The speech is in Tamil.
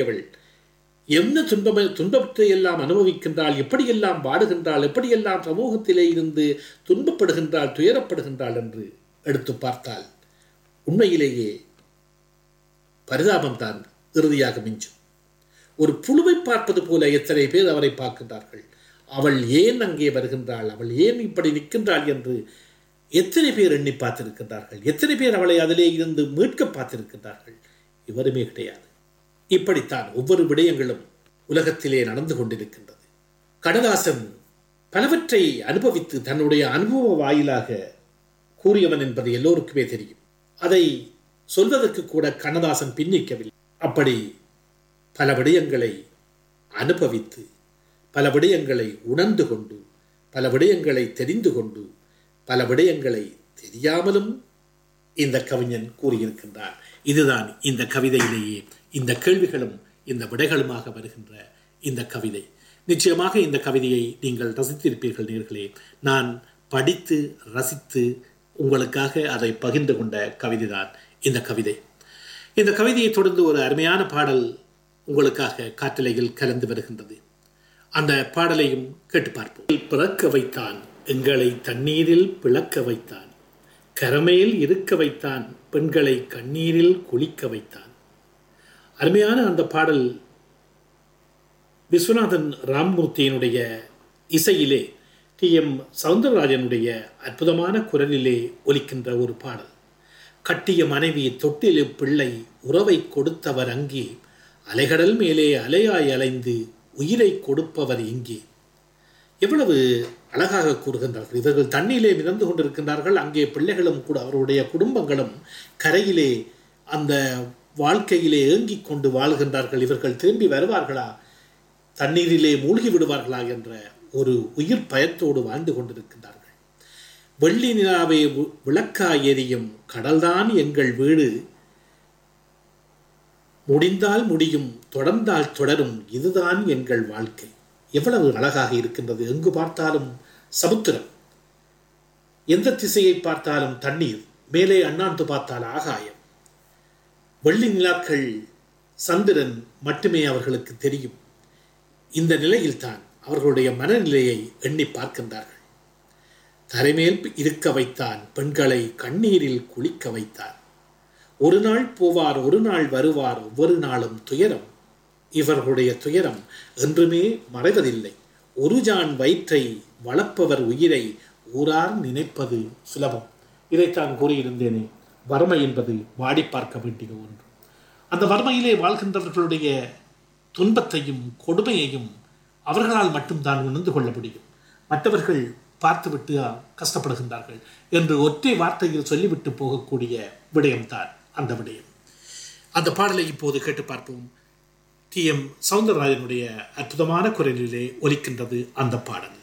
அவள் என்ன துன்பம் துன்பத்தை எல்லாம் அனுபவிக்கின்றாள் எப்படியெல்லாம் வாடுகின்றாள் எப்படியெல்லாம் சமூகத்திலே இருந்து துன்பப்படுகின்றாள் துயரப்படுகின்றாள் என்று எடுத்து பார்த்தால் உண்மையிலேயே பரிதாபம்தான் இறுதியாக மிஞ்சும் ஒரு புழுவை பார்ப்பது போல எத்தனை பேர் அவரை பார்க்கின்றார்கள் அவள் ஏன் அங்கே வருகின்றாள் அவள் ஏன் இப்படி நிற்கின்றாள் என்று எத்தனை பேர் எண்ணி பார்த்திருக்கின்றார்கள் எத்தனை பேர் அவளை அதிலே இருந்து மீட்க பார்த்திருக்கின்றார்கள் இவருமே கிடையாது இப்படித்தான் ஒவ்வொரு விடயங்களும் உலகத்திலே நடந்து கொண்டிருக்கின்றது கடதாசன் பலவற்றை அனுபவித்து தன்னுடைய அனுபவ வாயிலாக கூறியவன் என்பது எல்லோருக்குமே தெரியும் அதை சொல்வதற்கு கூட கண்ணதாசன் பின்னிக்கவில்லை அப்படி பல விடயங்களை அனுபவித்து பல விடயங்களை உணர்ந்து கொண்டு பல விடயங்களை தெரிந்து கொண்டு பல விடயங்களை தெரியாமலும் இந்த கவிஞன் கூறியிருக்கின்றார் இதுதான் இந்த கவிதையிலேயே இந்த கேள்விகளும் இந்த விடைகளுமாக வருகின்ற இந்த கவிதை நிச்சயமாக இந்த கவிதையை நீங்கள் ரசித்திருப்பீர்கள் நேர்களே நான் படித்து ரசித்து உங்களுக்காக அதை பகிர்ந்து கொண்ட கவிதைதான் இந்த கவிதை இந்த கவிதையை தொடர்ந்து ஒரு அருமையான பாடல் உங்களுக்காக காற்றலையில் கலந்து வருகின்றது அந்த பாடலையும் கேட்டு பார்ப்போம் பிறக்க வைத்தான் எங்களை தண்ணீரில் பிளக்க வைத்தான் கரமேல் இருக்க வைத்தான் பெண்களை கண்ணீரில் குளிக்க வைத்தான் அருமையான அந்த பாடல் விஸ்வநாதன் ராம்மூர்த்தியினுடைய இசையிலே டி எம் சவுந்தரராஜனுடைய அற்புதமான குரலிலே ஒலிக்கின்ற ஒரு பாடல் கட்டிய மனைவி தொட்டிலு பிள்ளை உறவை கொடுத்தவர் அங்கே அலைகடல் மேலே அலையாய் அலைந்து உயிரை கொடுப்பவர் இங்கே எவ்வளவு அழகாக கூறுகின்றார்கள் இவர்கள் தண்ணீரிலே மிதந்து கொண்டிருக்கின்றார்கள் அங்கே பிள்ளைகளும் கூட அவருடைய குடும்பங்களும் கரையிலே அந்த வாழ்க்கையிலே ஏங்கிக் கொண்டு வாழ்கின்றார்கள் இவர்கள் திரும்பி வருவார்களா தண்ணீரிலே மூழ்கி விடுவார்களா என்ற ஒரு உயிர் பயத்தோடு வாழ்ந்து கொண்டிருக்கின்றார்கள் வெள்ளி நிலாவை விளக்கா எரியும் கடல்தான் எங்கள் வீடு முடிந்தால் முடியும் தொடர்ந்தால் தொடரும் இதுதான் எங்கள் வாழ்க்கை எவ்வளவு அழகாக இருக்கின்றது எங்கு பார்த்தாலும் சமுத்திரம் எந்த திசையை பார்த்தாலும் தண்ணீர் மேலே அண்ணாந்து பார்த்தால் ஆகாயம் வெள்ளி நிலாக்கள் சந்திரன் மட்டுமே அவர்களுக்கு தெரியும் இந்த நிலையில்தான் அவர்களுடைய மனநிலையை எண்ணி பார்க்கின்றார்கள் தரைமேல் இருக்க வைத்தான் பெண்களை கண்ணீரில் குளிக்க வைத்தான் ஒரு நாள் போவார் ஒரு நாள் வருவார் ஒவ்வொரு நாளும் துயரம் இவர்களுடைய துயரம் என்றுமே மறைவதில்லை ஒரு ஜான் வயிற்றை வளர்ப்பவர் உயிரை ஊரார் நினைப்பது சுலபம் இதைத்தான் கூறியிருந்தேனே வறுமை என்பது வாடி பார்க்க வேண்டிய ஒன்று அந்த வறுமையிலே வாழ்கின்றவர்களுடைய துன்பத்தையும் கொடுமையையும் அவர்களால் மட்டும்தான் உணர்ந்து கொள்ள முடியும் மற்றவர்கள் பார்த்துவிட்டு கஷ்டப்படுகின்றார்கள் என்று ஒற்றை வார்த்தையில் சொல்லிவிட்டு போகக்கூடிய விடயம்தான் அந்த விடயம் அந்த பாடலை இப்போது கேட்டு பார்ப்போம் டி எம் சவுந்தரராஜனுடைய அற்புதமான குரலிலே ஒலிக்கின்றது அந்த பாடல்